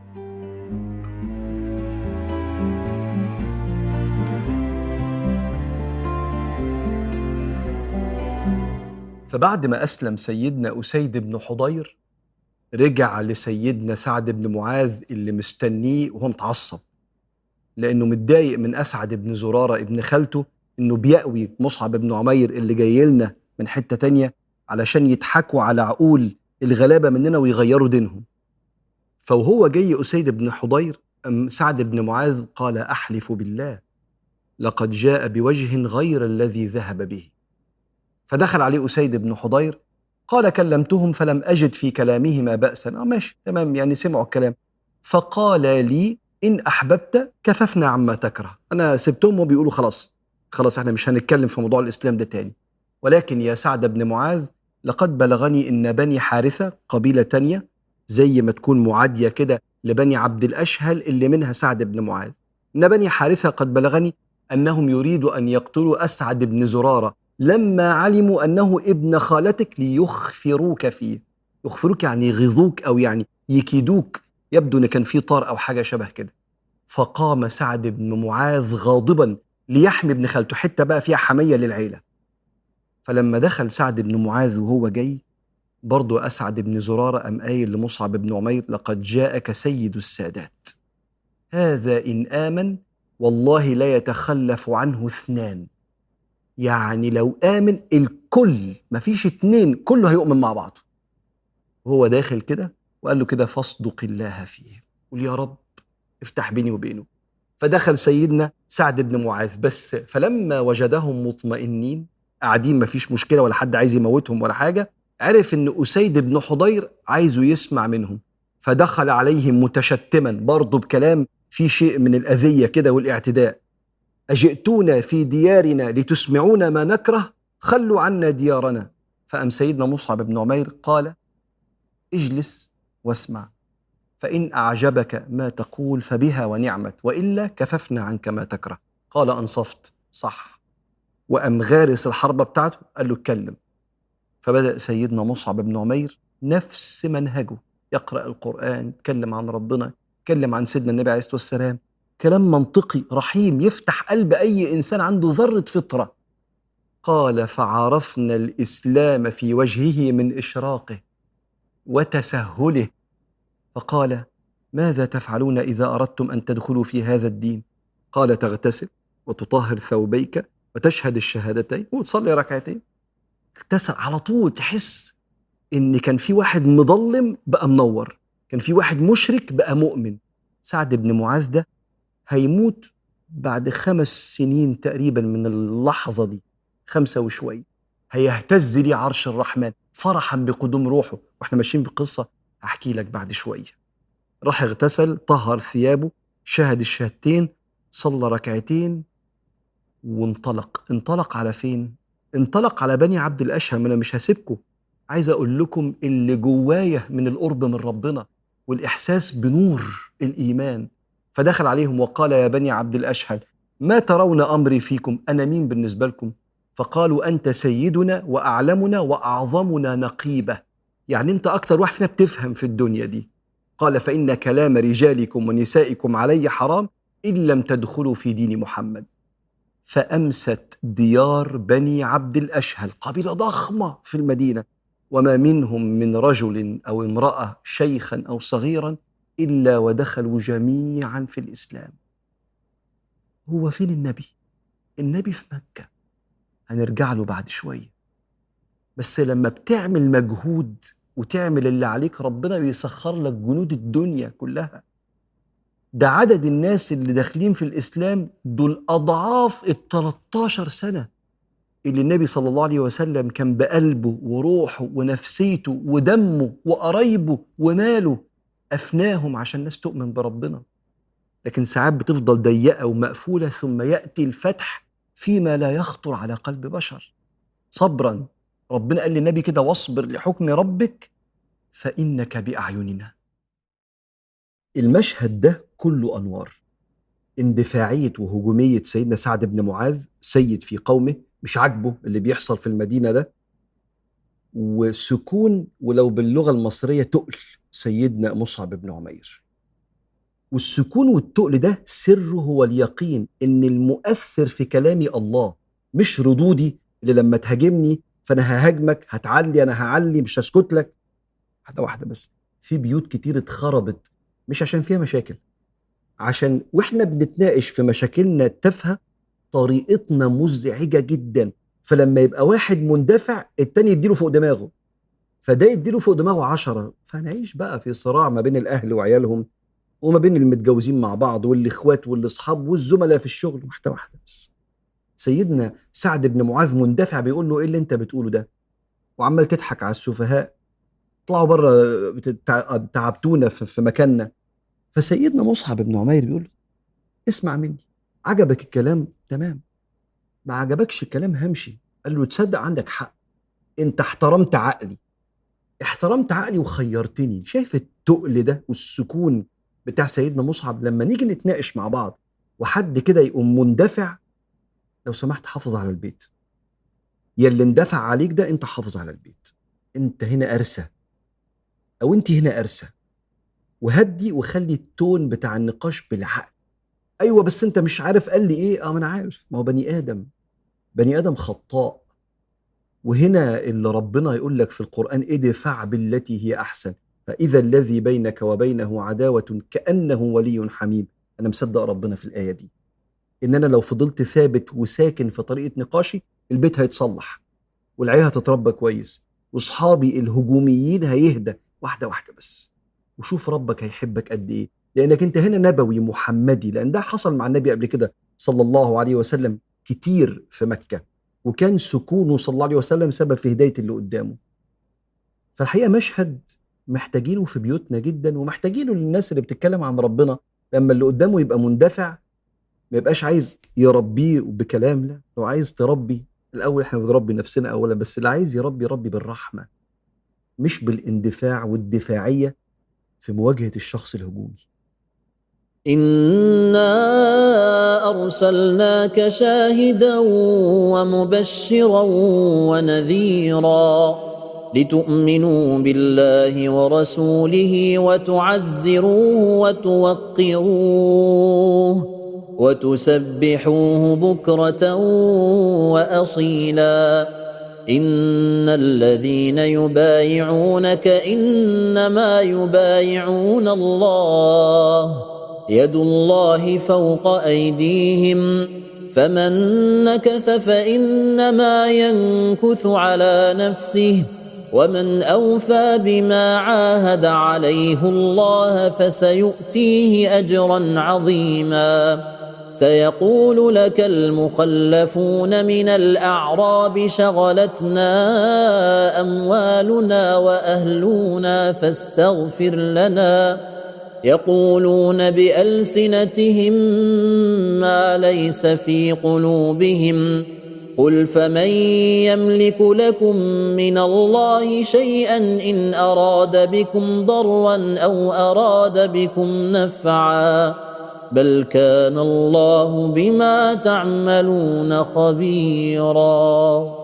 فبعد ما أسلم سيدنا أسيد بن حضير رجع لسيدنا سعد بن معاذ اللي مستنيه وهو متعصب لأنه متضايق من أسعد بن زرارة ابن خالته إنه بيأوي مصعب بن عمير اللي جاي لنا من حتة تانية علشان يضحكوا على عقول الغلابة مننا ويغيروا دينهم فوهو جاي أسيد بن حضير أم سعد بن معاذ قال أحلف بالله لقد جاء بوجه غير الذي ذهب به فدخل عليه أسيد بن حضير قال كلمتهم فلم أجد في كلامهما بأسا آه ماشي تمام يعني سمعوا الكلام فقال لي إن أحببت كففنا عما تكره أنا سبتهم وبيقولوا خلاص خلاص احنا مش هنتكلم في موضوع الإسلام ده تاني ولكن يا سعد بن معاذ لقد بلغني إن بني حارثة قبيلة تانية زي ما تكون معادية كده لبني عبد الأشهل اللي منها سعد بن معاذ إن بني حارثة قد بلغني أنهم يريدوا أن يقتلوا أسعد بن زرارة لما علموا أنه ابن خالتك ليخفروك فيه يخفروك يعني يغيظوك أو يعني يكيدوك يبدو أن كان في طار أو حاجة شبه كده فقام سعد بن معاذ غاضبا ليحمي ابن خالته حتة بقى فيها حمية للعيلة فلما دخل سعد بن معاذ وهو جاي برضه أسعد بن زرارة أم قايل لمصعب بن عمير لقد جاءك سيد السادات هذا إن آمن والله لا يتخلف عنه اثنان يعني لو آمن الكل مفيش اتنين كله هيؤمن مع بعضه وهو داخل كده وقال له كده فاصدق الله فيه قول يا رب افتح بيني وبينه فدخل سيدنا سعد بن معاذ بس فلما وجدهم مطمئنين قاعدين مفيش مشكلة ولا حد عايز يموتهم ولا حاجة عرف ان أسيد بن حضير عايزه يسمع منهم فدخل عليهم متشتما برضه بكلام فيه شيء من الأذية كده والاعتداء أجئتونا في ديارنا لتسمعونا ما نكره خلوا عنا ديارنا فأم سيدنا مصعب بن عمير قال اجلس واسمع فإن أعجبك ما تقول فبها ونعمت وإلا كففنا عنك ما تكره قال أنصفت صح وأم غارس الحربة بتاعته قال له اتكلم فبدأ سيدنا مصعب بن عمير نفس منهجه يقرأ القرآن يتكلم عن ربنا يتكلم عن سيدنا النبي عليه الصلاة والسلام كلام منطقي رحيم يفتح قلب اي انسان عنده ذره فطره قال فعرفنا الاسلام في وجهه من اشراقه وتسهله فقال ماذا تفعلون اذا اردتم ان تدخلوا في هذا الدين قال تغتسل وتطهر ثوبيك وتشهد الشهادتين وتصلي ركعتين اغتسل على طول تحس ان كان في واحد مضلم بقى منور كان في واحد مشرك بقى مؤمن سعد بن معاذ ده هيموت بعد خمس سنين تقريبا من اللحظة دي خمسة وشوي هيهتز لي عرش الرحمن فرحا بقدوم روحه واحنا ماشيين في قصة هحكي لك بعد شوية راح اغتسل طهر ثيابه شهد الشهادتين صلى ركعتين وانطلق انطلق على فين انطلق على بني عبد الأشهر ما انا مش هسيبكم عايز اقول لكم اللي جوايا من القرب من ربنا والاحساس بنور الايمان فدخل عليهم وقال يا بني عبد الأشهل ما ترون أمري فيكم أنا مين بالنسبة لكم فقالوا أنت سيدنا وأعلمنا وأعظمنا نقيبة يعني أنت أكتر واحد فينا بتفهم في الدنيا دي قال فإن كلام رجالكم ونسائكم علي حرام إن لم تدخلوا في دين محمد فأمست ديار بني عبد الأشهل قبيلة ضخمة في المدينة وما منهم من رجل أو امرأة شيخا أو صغيرا الا ودخلوا جميعا في الاسلام هو فين النبي النبي في مكه هنرجع له بعد شويه بس لما بتعمل مجهود وتعمل اللي عليك ربنا بيسخر لك جنود الدنيا كلها ده عدد الناس اللي داخلين في الإسلام دول أضعاف ال 13 سنة اللي النبي صلى الله عليه وسلم كان بقلبه وروحه ونفسيته ودمه وقرايبه وماله أفناهم عشان الناس تؤمن بربنا لكن ساعات بتفضل ضيقة ومقفولة ثم يأتي الفتح فيما لا يخطر على قلب بشر صبرا ربنا قال للنبي كده واصبر لحكم ربك فإنك بأعيننا المشهد ده كله أنوار اندفاعية وهجومية سيدنا سعد بن معاذ سيد في قومه مش عاجبه اللي بيحصل في المدينة ده وسكون ولو باللغة المصرية تقل سيدنا مصعب بن عمير والسكون والتقل ده سره هو اليقين ان المؤثر في كلامي الله مش ردودي اللي لما تهاجمني فانا ههاجمك هتعلي انا هعلي مش هسكت لك واحده واحده بس في بيوت كتير اتخربت مش عشان فيها مشاكل عشان واحنا بنتناقش في مشاكلنا التافهه طريقتنا مزعجه جدا فلما يبقى واحد مندفع التاني يديله فوق دماغه فده يديله فوق دماغه عشرة فنعيش بقى في صراع ما بين الأهل وعيالهم وما بين المتجوزين مع بعض والإخوات والأصحاب والزملاء في الشغل واحدة واحدة بس سيدنا سعد بن معاذ مندفع بيقول له ايه اللي انت بتقوله ده وعمال تضحك على السفهاء اطلعوا بره تعبتونا في مكاننا فسيدنا مصعب بن عمير بيقول اسمع مني عجبك الكلام تمام ما عجبكش الكلام همشي قال له تصدق عندك حق انت احترمت عقلي احترمت عقلي وخيرتني شايف التقل ده والسكون بتاع سيدنا مصعب لما نيجي نتناقش مع بعض وحد كده يقوم مندفع لو سمحت حافظ على البيت يا اللي اندفع عليك ده انت حافظ على البيت انت هنا ارسى او انت هنا ارسى وهدي وخلي التون بتاع النقاش بالعقل ايوه بس انت مش عارف قال لي ايه اه ما انا عارف ما هو بني ادم بني ادم خطاء وهنا اللي ربنا يقول لك في القران ادفع بالتي هي احسن فاذا الذي بينك وبينه عداوه كانه ولي حميم انا مصدق ربنا في الايه دي ان انا لو فضلت ثابت وساكن في طريقه نقاشي البيت هيتصلح والعيله هتتربى كويس واصحابي الهجوميين هيهدى واحده واحده بس وشوف ربك هيحبك قد ايه لانك انت هنا نبوي محمدي لان ده حصل مع النبي قبل كده صلى الله عليه وسلم كتير في مكه وكان سكونه صلى الله عليه وسلم سبب في هدايه اللي قدامه فالحقيقه مشهد محتاجينه في بيوتنا جدا ومحتاجينه للناس اللي بتتكلم عن ربنا لما اللي قدامه يبقى مندفع ما يبقاش عايز يربيه بكلام لا لو عايز تربي الاول احنا بنربي نفسنا اولا بس اللي عايز يربي يربي بالرحمه مش بالاندفاع والدفاعيه في مواجهه الشخص الهجومي انا ارسلناك شاهدا ومبشرا ونذيرا لتؤمنوا بالله ورسوله وتعزروه وتوقروه وتسبحوه بكره واصيلا ان الذين يبايعونك انما يبايعون الله يد الله فوق ايديهم فمن نكث فانما ينكث على نفسه ومن اوفى بما عاهد عليه الله فسيؤتيه اجرا عظيما سيقول لك المخلفون من الاعراب شغلتنا اموالنا واهلنا فاستغفر لنا يقولون بالسنتهم ما ليس في قلوبهم قل فمن يملك لكم من الله شيئا ان اراد بكم ضرا او اراد بكم نفعا بل كان الله بما تعملون خبيرا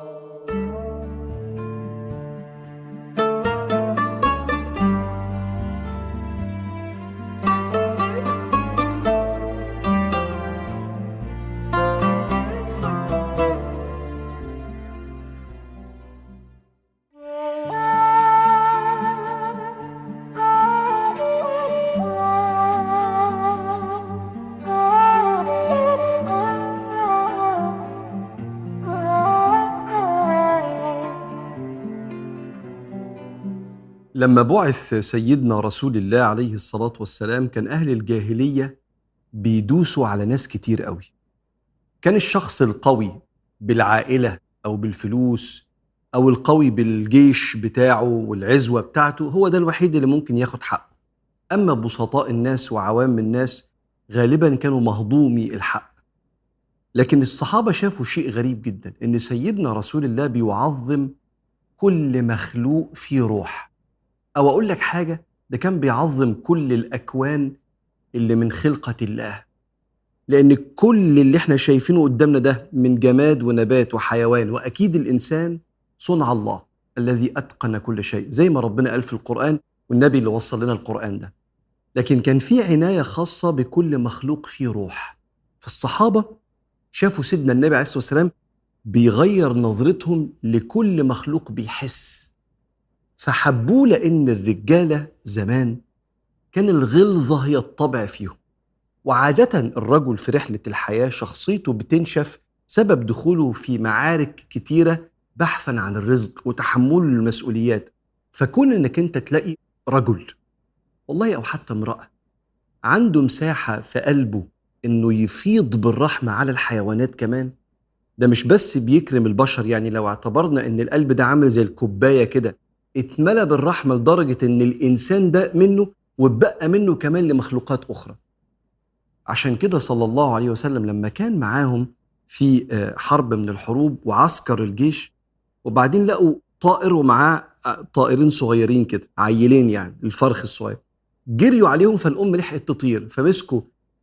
لما بعث سيدنا رسول الله عليه الصلاة والسلام كان أهل الجاهلية بيدوسوا على ناس كتير قوي كان الشخص القوي بالعائله او بالفلوس او القوي بالجيش بتاعه والعزوه بتاعته هو ده الوحيد اللي ممكن ياخد حقه اما بسطاء الناس وعوام الناس غالبا كانوا مهضومي الحق لكن الصحابه شافوا شيء غريب جدا ان سيدنا رسول الله بيعظم كل مخلوق فيه روح او اقول لك حاجه ده كان بيعظم كل الاكوان اللي من خلقه الله لان كل اللي احنا شايفينه قدامنا ده من جماد ونبات وحيوان واكيد الانسان صنع الله الذي اتقن كل شيء زي ما ربنا قال في القران والنبي اللي وصل لنا القران ده لكن كان في عنايه خاصه بكل مخلوق فيه روح فالصحابه شافوا سيدنا النبي عليه الصلاه والسلام بيغير نظرتهم لكل مخلوق بيحس فحبوه لان الرجاله زمان كان الغلظه هي الطبع فيهم وعاده الرجل في رحله الحياه شخصيته بتنشف سبب دخوله في معارك كتيره بحثا عن الرزق وتحمله المسؤوليات فكون انك انت تلاقي رجل والله او حتى امراه عنده مساحه في قلبه انه يفيض بالرحمه على الحيوانات كمان ده مش بس بيكرم البشر يعني لو اعتبرنا ان القلب ده عامل زي الكوبايه كده اتملى بالرحمه لدرجه ان الانسان ده منه واتبقى منه كمان لمخلوقات اخرى عشان كده صلى الله عليه وسلم لما كان معاهم في آه، حرب من الحروب وعسكر الجيش وبعدين لقوا طائر ومعاه آه، طائرين صغيرين كده عيلين يعني الفرخ الصغير جريوا عليهم فالام لحقت تطير فمسكوا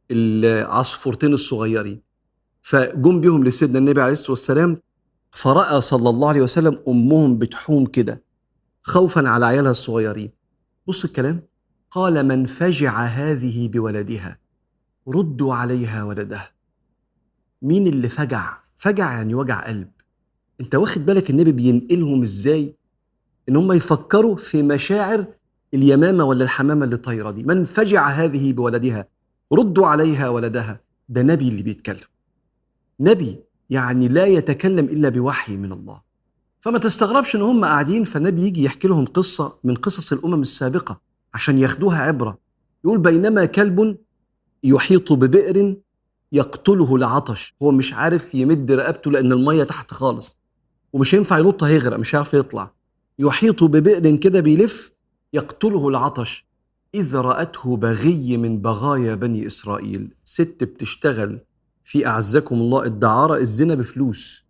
العصفورتين الصغيرين فجم بيهم لسيدنا النبي عليه الصلاه والسلام فراى صلى الله عليه وسلم امهم بتحوم كده خوفا على عيالها الصغيرين بص الكلام قال من فجع هذه بولدها ردوا عليها ولدها مين اللي فجع فجع يعني وجع قلب انت واخد بالك النبي بينقلهم ازاي ان هم يفكروا في مشاعر اليمامه ولا الحمامه اللي طايره دي من فجع هذه بولدها ردوا عليها ولدها ده نبي اللي بيتكلم نبي يعني لا يتكلم الا بوحي من الله فما تستغربش ان هم قاعدين فالنبي يجي يحكي لهم قصه من قصص الامم السابقه عشان ياخدوها عبره يقول بينما كلب يحيط ببئر يقتله العطش هو مش عارف يمد رقبته لان الميه تحت خالص ومش هينفع ينط هيغرق مش هيعرف يطلع يحيط ببئر كده بيلف يقتله العطش إذ رأته بغي من بغايا بني إسرائيل ست بتشتغل في أعزكم الله الدعارة الزنا بفلوس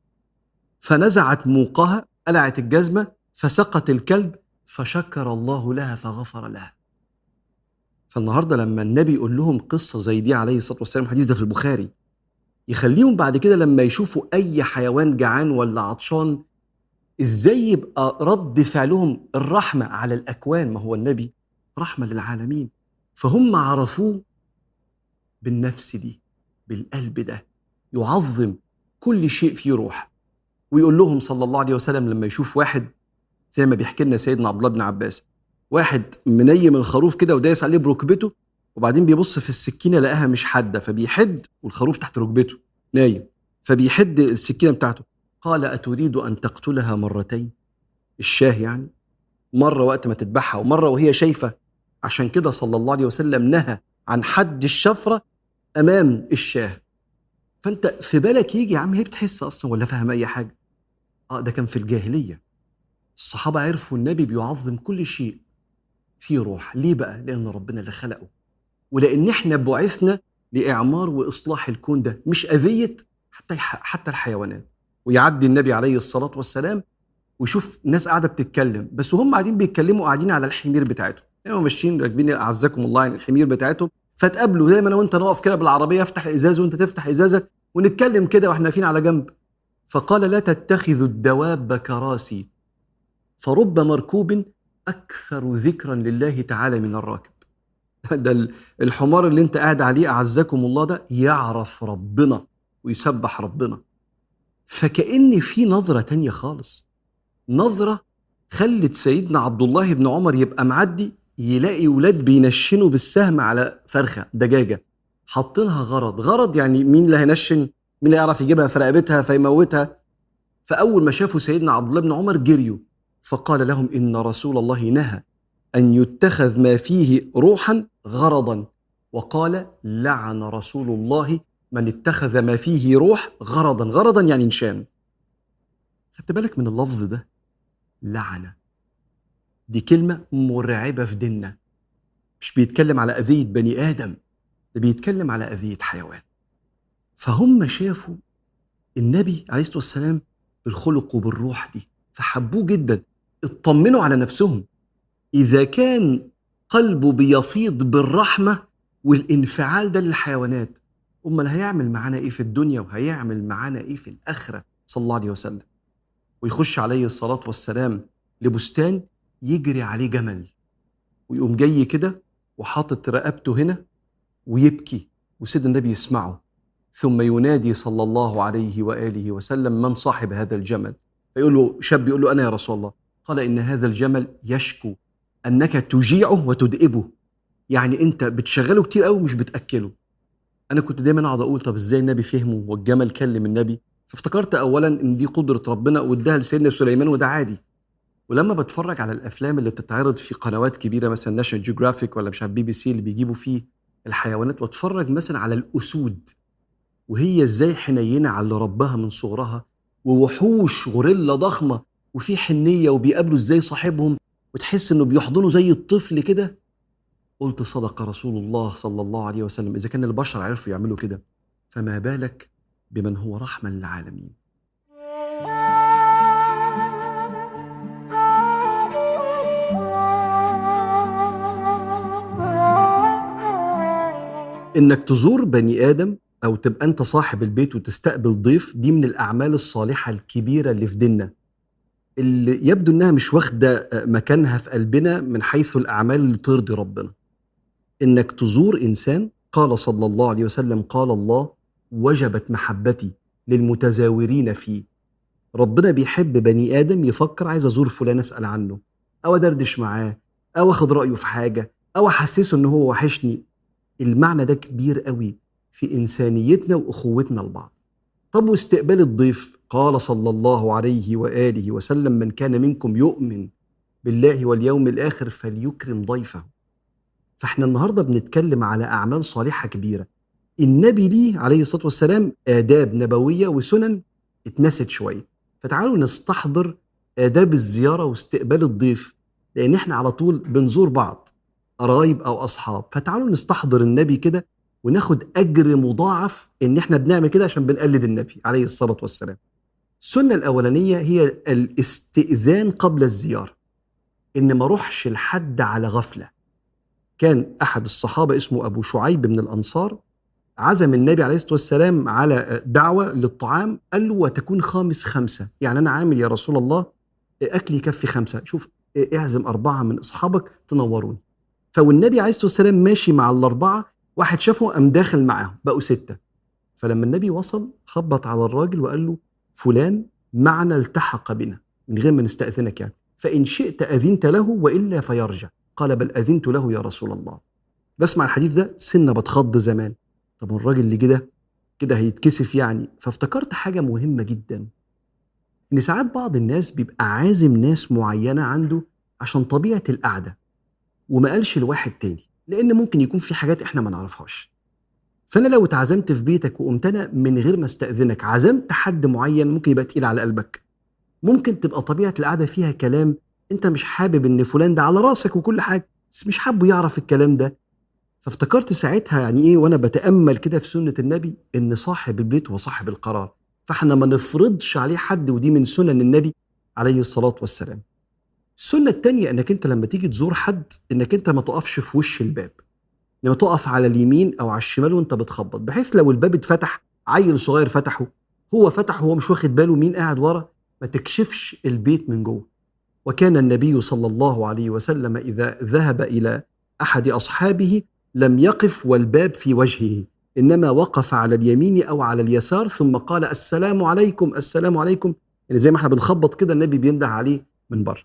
فنزعت موقها قلعت الجزمة فسقت الكلب فشكر الله لها فغفر لها فالنهارده لما النبي يقول لهم قصه زي دي عليه الصلاه والسلام الحديث ده في البخاري يخليهم بعد كده لما يشوفوا اي حيوان جعان ولا عطشان ازاي يبقى رد فعلهم الرحمه على الاكوان ما هو النبي رحمه للعالمين فهم عرفوه بالنفس دي بالقلب ده يعظم كل شيء فيه روح ويقول لهم صلى الله عليه وسلم لما يشوف واحد زي ما بيحكي لنا سيدنا عبد الله بن عباس واحد منيم الخروف كده ودايس عليه بركبته وبعدين بيبص في السكينه لقاها مش حاده فبيحد والخروف تحت ركبته نايم فبيحد السكينه بتاعته قال اتريد ان تقتلها مرتين الشاه يعني مره وقت ما تذبحها ومره وهي شايفه عشان كده صلى الله عليه وسلم نهى عن حد الشفره امام الشاه فانت في بالك يجي يا عم هي بتحس اصلا ولا فاهم اي حاجه اه ده كان في الجاهليه الصحابه عرفوا النبي بيعظم كل شيء فيه روح ليه بقى لان ربنا اللي خلقه ولان احنا بعثنا لاعمار واصلاح الكون ده مش اذيه حتى حتى الحيوانات ويعدي النبي عليه الصلاه والسلام ويشوف ناس قاعده بتتكلم بس وهم قاعدين بيتكلموا قاعدين على الحمير بتاعتهم يعني هم ماشيين راكبين اعزكم الله يعني الحمير بتاعتهم فتقابلوا زي ما انا وانت نقف كده بالعربيه افتح الازاز وانت تفتح ازازك ونتكلم كده واحنا واقفين على جنب فقال لا تتخذوا الدواب كراسي فرب مركوب اكثر ذكرا لله تعالى من الراكب ده الحمار اللي انت قاعد عليه اعزكم الله ده يعرف ربنا ويسبح ربنا فكأن في نظرة تانية خالص نظرة خلت سيدنا عبد الله بن عمر يبقى معدي يلاقي ولاد بينشنوا بالسهم على فرخة دجاجة حاطينها غرض غرض يعني مين اللي هينشن مين اللي يعرف يجيبها في رقبتها فيموتها فأول ما شافوا سيدنا عبد الله بن عمر جريوا فقال لهم إن رسول الله نهى أن يتخذ ما فيه روحا غرضا وقال لعن رسول الله من اتخذ ما فيه روح غرضا غرضا يعني نشان خدت بالك من اللفظ ده لعنه دي كلمه مرعبه في ديننا مش بيتكلم على اذيه بني ادم ده بيتكلم على اذيه حيوان فهم شافوا النبي عليه الصلاه والسلام بالخلق وبالروح دي فحبوه جدا اطمنوا على نفسهم اذا كان قلبه بيفيض بالرحمه والانفعال ده للحيوانات امال هيعمل معانا ايه في الدنيا وهيعمل معانا ايه في الاخره صلى الله عليه وسلم ويخش عليه الصلاه والسلام لبستان يجري عليه جمل ويقوم جاي كده وحاطط رقبته هنا ويبكي وسيدنا النبي يسمعه ثم ينادي صلى الله عليه واله وسلم من صاحب هذا الجمل فيقول له شاب يقول له انا يا رسول الله قال ان هذا الجمل يشكو انك تجيعه وتدئبه يعني انت بتشغله كتير قوي مش بتاكله انا كنت دايما اقعد اقول طب ازاي النبي فهمه والجمل كلم النبي فافتكرت اولا ان دي قدره ربنا واداها لسيدنا سليمان وده عادي ولما بتفرج على الافلام اللي بتتعرض في قنوات كبيره مثلا ناشونال جيوغرافيك ولا مش عارف بي بي سي اللي بيجيبوا فيه الحيوانات واتفرج مثلا على الاسود وهي ازاي حنينه على اللي ربها من صغرها ووحوش غوريلا ضخمه وفي حنيه وبيقابلوا ازاي صاحبهم وتحس انه بيحضنوا زي الطفل كده قلت صدق رسول الله صلى الله عليه وسلم اذا كان البشر عرفوا يعملوا كده فما بالك بمن هو رحمه للعالمين انك تزور بني ادم او تبقى انت صاحب البيت وتستقبل ضيف دي من الاعمال الصالحه الكبيره اللي في ديننا اللي يبدو انها مش واخده مكانها في قلبنا من حيث الاعمال اللي ترضي ربنا انك تزور انسان قال صلى الله عليه وسلم قال الله وجبت محبتي للمتزاورين فيه ربنا بيحب بني ادم يفكر عايز ازور فلان اسال عنه او ادردش معاه او اخد رايه في حاجه او احسسه ان هو وحشني المعنى ده كبير قوي في انسانيتنا واخوتنا لبعض طب واستقبال الضيف قال صلى الله عليه واله وسلم من كان منكم يؤمن بالله واليوم الاخر فليكرم ضيفه فاحنا النهارده بنتكلم على اعمال صالحه كبيره النبي ليه عليه الصلاه والسلام اداب نبويه وسنن اتنست شويه فتعالوا نستحضر آداب الزيارة واستقبال الضيف لأن إحنا على طول بنزور بعض قرايب أو أصحاب فتعالوا نستحضر النبي كده وناخد أجر مضاعف إن إحنا بنعمل كده عشان بنقلد النبي عليه الصلاة والسلام السنة الأولانية هي الاستئذان قبل الزيارة إن ما أروحش لحد على غفلة كان أحد الصحابة اسمه أبو شعيب من الأنصار عزم النبي عليه الصلاه والسلام على دعوه للطعام قال له وتكون خامس خمسه يعني انا عامل يا رسول الله اكلي يكفي خمسه شوف اعزم اربعه من اصحابك تنوروني فالنبي عليه الصلاه والسلام ماشي مع الاربعه واحد شافه قام داخل معاهم بقوا سته فلما النبي وصل خبط على الراجل وقال له فلان معنا التحق بنا من غير ما نستاذنك يعني فان شئت اذنت له والا فيرجع قال بل اذنت له يا رسول الله بسمع الحديث ده سنه بتخض زمان طب الراجل اللي كده كده هيتكسف يعني فافتكرت حاجة مهمة جدا إن ساعات بعض الناس بيبقى عازم ناس معينة عنده عشان طبيعة القعدة وما قالش لواحد تاني لأن ممكن يكون في حاجات إحنا ما نعرفهاش فأنا لو اتعزمت في بيتك وقمت أنا من غير ما استأذنك عزمت حد معين ممكن يبقى تقيل على قلبك ممكن تبقى طبيعة القعدة فيها كلام أنت مش حابب إن فلان ده على راسك وكل حاجة بس مش حابه يعرف الكلام ده فافتكرت ساعتها يعني ايه وانا بتامل كده في سنه النبي ان صاحب البيت هو صاحب القرار فاحنا ما نفرضش عليه حد ودي من سنن النبي عليه الصلاه والسلام السنه الثانيه انك انت لما تيجي تزور حد انك انت ما تقفش في وش الباب لما تقف على اليمين او على الشمال وانت بتخبط بحيث لو الباب اتفتح عيل صغير فتحه هو فتحه وهو مش واخد باله مين قاعد ورا ما تكشفش البيت من جوه وكان النبي صلى الله عليه وسلم اذا ذهب الى احد اصحابه لم يقف والباب في وجهه انما وقف على اليمين او على اليسار ثم قال السلام عليكم السلام عليكم يعني زي ما احنا بنخبط كده النبي بينده عليه من بره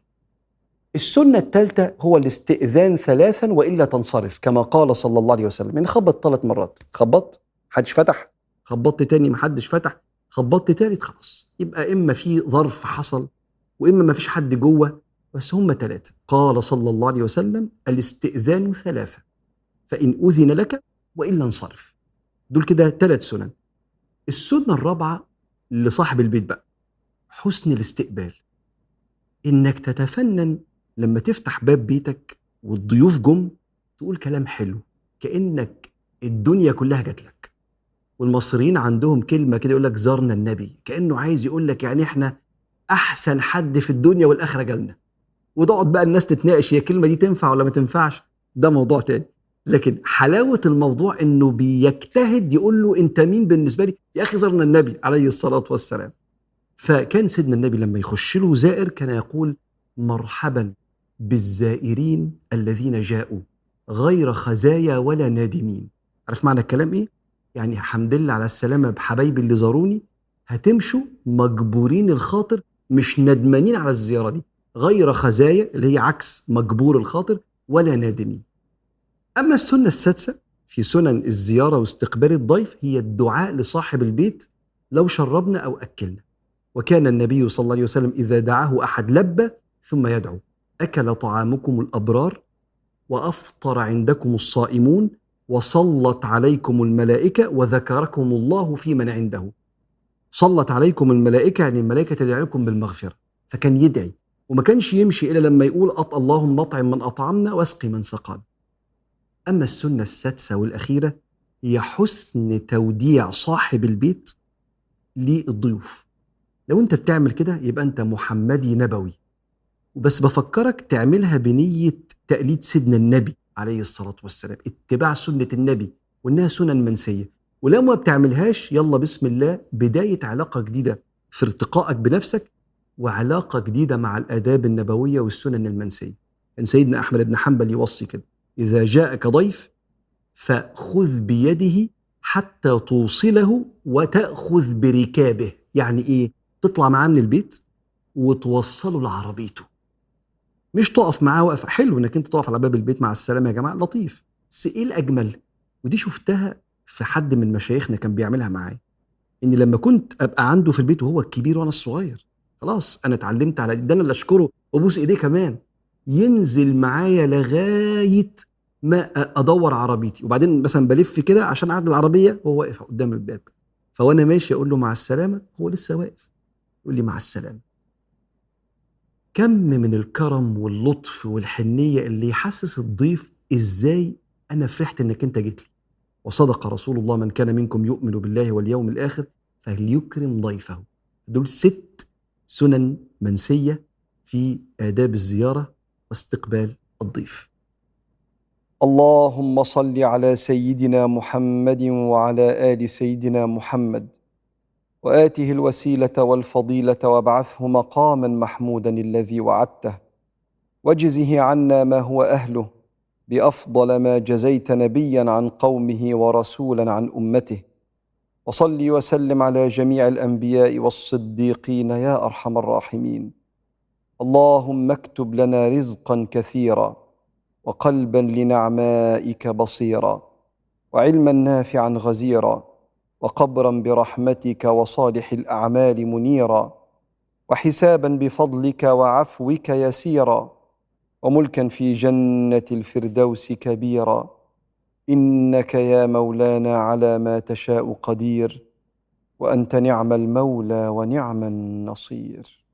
السنة الثالثة هو الاستئذان ثلاثا وإلا تنصرف كما قال صلى الله عليه وسلم يعني خبط ثلاث مرات خبطت محدش فتح خبطت تاني محدش فتح خبطت تالت خلاص يبقى إما في ظرف حصل وإما ما فيش حد جوه بس هم ثلاثة قال صلى الله عليه وسلم الاستئذان ثلاثة فإن أذن لك وإلا انصرف دول كده ثلاث سنن السنة الرابعة لصاحب البيت بقى حسن الاستقبال انك تتفنن لما تفتح باب بيتك والضيوف جم تقول كلام حلو كانك الدنيا كلها جات لك والمصريين عندهم كلمه كده يقول لك زارنا النبي كانه عايز يقول لك يعني احنا احسن حد في الدنيا والاخره جالنا وتقعد بقى الناس تتناقش هي الكلمه دي تنفع ولا ما تنفعش ده موضوع تاني لكن حلاوه الموضوع انه بيجتهد يقول له انت مين بالنسبه لي يا اخي زرنا النبي عليه الصلاه والسلام فكان سيدنا النبي لما يخش له زائر كان يقول مرحبا بالزائرين الذين جاءوا غير خزايا ولا نادمين عارف معنى الكلام ايه يعني حمد لله على السلامه بحبايبي اللي زاروني هتمشوا مجبورين الخاطر مش ندمانين على الزياره دي غير خزايا اللي هي عكس مجبور الخاطر ولا نادمين اما السنه السادسه في سنن الزياره واستقبال الضيف هي الدعاء لصاحب البيت لو شربنا او اكلنا وكان النبي صلى الله عليه وسلم اذا دعاه احد لبى ثم يدعو اكل طعامكم الابرار وافطر عندكم الصائمون وصلت عليكم الملائكه وذكركم الله في من عنده صلت عليكم الملائكه يعني الملائكه تدعي لكم بالمغفره فكان يدعي وما كانش يمشي الا لما يقول أط اللهم اطعم من اطعمنا واسقي من سقانا اما السنه السادسه والاخيره هي حسن توديع صاحب البيت للضيوف لو انت بتعمل كده يبقى انت محمدي نبوي وبس بفكرك تعملها بنيه تقليد سيدنا النبي عليه الصلاه والسلام اتباع سنه النبي وانها سنن منسيه ولو ما بتعملهاش يلا بسم الله بدايه علاقه جديده في ارتقائك بنفسك وعلاقه جديده مع الاداب النبويه والسنن المنسيه كان سيدنا احمد بن حنبل يوصي كده اذا جاءك ضيف فخذ بيده حتى توصله وتاخذ بركابه يعني ايه تطلع معاه من البيت وتوصله لعربيته مش تقف معاه وقفه حلو انك انت تقف على باب البيت مع السلامه يا جماعه لطيف بس ايه الاجمل ودي شفتها في حد من مشايخنا كان بيعملها معايا ان لما كنت ابقى عنده في البيت وهو الكبير وانا الصغير خلاص انا اتعلمت على ده انا اللي اشكره وابوس ايديه كمان ينزل معايا لغايه ما ادور عربيتي وبعدين مثلا بلف كده عشان اعدل العربيه وهو واقف قدام الباب فوانا ماشي اقول له مع السلامه هو لسه واقف يقول لي مع السلامه كم من الكرم واللطف والحنيه اللي يحسس الضيف ازاي انا فرحت انك انت جيت لي وصدق رسول الله من كان منكم يؤمن بالله واليوم الاخر فليكرم ضيفه دول ست سنن منسيه في آداب الزيارة واستقبال الضيف. اللهم صل على سيدنا محمد وعلى آل سيدنا محمد وآته الوسيلة والفضيلة وابعثه مقاما محمودا الذي وعدته واجزه عنا ما هو أهله بأفضل ما جزيت نبيا عن قومه ورسولا عن أمته وصل وسلم على جميع الأنبياء والصديقين يا أرحم الراحمين اللهم اكتب لنا رزقا كثيرا وقلبا لنعمائك بصيرا وعلما نافعا غزيرا وقبرا برحمتك وصالح الاعمال منيرا وحسابا بفضلك وعفوك يسيرا وملكا في جنه الفردوس كبيرا انك يا مولانا على ما تشاء قدير وانت نعم المولى ونعم النصير